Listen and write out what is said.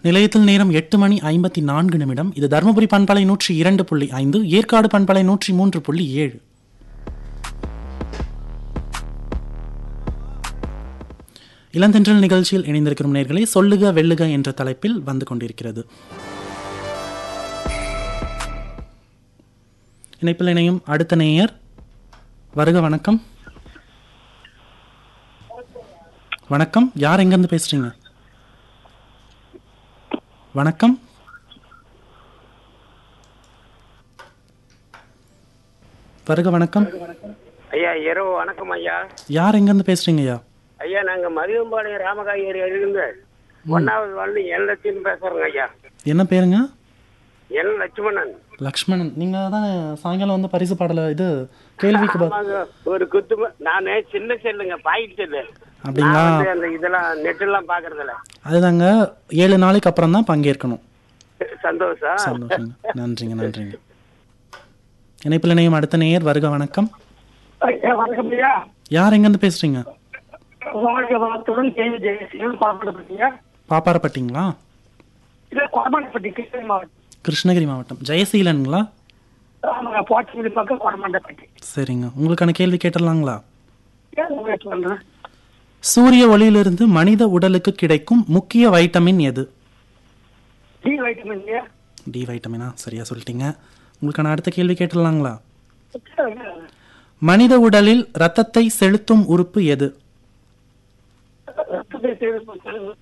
நிலையத்தில் நேரம் எட்டு மணி ஐம்பத்தி நான்கு நிமிடம் இது தருமபுரி பண்பலை நூற்றி இரண்டு புள்ளி ஐந்து ஏற்காடு பண்பலை நூற்றி மூன்று புள்ளி ஏழு இளந்தென்றல் நிகழ்ச்சியில் இணைந்திருக்கும் நேர்களை சொல்லுக வெல்லுக என்ற தலைப்பில் வந்து கொண்டிருக்கிறது இணைப்பில் இணையும் அடுத்த நேயர் வருக வணக்கம் வணக்கம் யார் எங்கேருந்து பேசுறீங்க வணக்கம் வருக வணக்கம் ஐயா இரவு வணக்கம் ஐயா யார் எங்கேருந்து பேசுறீங்க ஐயா ஐயா நாங்க மதியம்பாளையம் ராமகாய் ஏரியா இருந்து ஒன்னாவது வாழ்ந்து என் லட்சுமி பேசுறோங்க ஐயா என்ன பேருங்க என் லட்சுமணன் லக்ஷ்மணன் நீங்க தான் சாயங்காலம் வந்து பரிசு பாடல இது கேள்விக்கு ப- ஆமாங்க, ஒரு குத்து ம- நானு சின்ன செல்லுங்க பாக்கெட் செல்லு அப்படிங்களா? நான் வந்து அந்த இதெல்லாம் நெட் எல்லாம் பாக்குறதுல அதுதாங்க ஏழு நாளைக்கு அப்புறம் தான் பங்கேற்கணும் சந்தோஷம் சந்தோஷங்க நன்றிங்க நன்றிங்க இணைப்பில் இணையும் அடுத்த நேயர் வருக வணக்கம் ஐயா வணக்கம் ஐயா யார் எங்கேருந்து பேசுறீங்க வாழ்க வளத்துடன் கேள்வி ஜெயசீலன் குழம்புப்பட்டியா பாப்பாரப்பட்டிங்களா இது குழம்புப்பட்டி கிருஷ்ணகிரி மாவட்டம் கிருஷ்ணகிரி மாவட்டம் ஜெயசீலனுங்களா ஆமாங்க போச்சமல்லி பக்கம் குழம்புப்பட்டி சரிங்க உங்களுக்கான கேள்வி கேட்டுடலாங்களா ஏன் உங்களுக்கு சொல்றேன் சூரிய ஒளியிலிருந்து மனித உடலுக்கு கிடைக்கும் முக்கிய வைட்டமின் எது டி வைட்டமின் ஐயா டி வைட்டமினா சரியா சொல்லிட்டீங்க உங்களுக்கான அடுத்த கேள்வி கேட்டுடலாங்களா மனித உடலில் இரத்தத்தை செலுத்தும் உறுப்பு எது ரத்தத்தை தேவை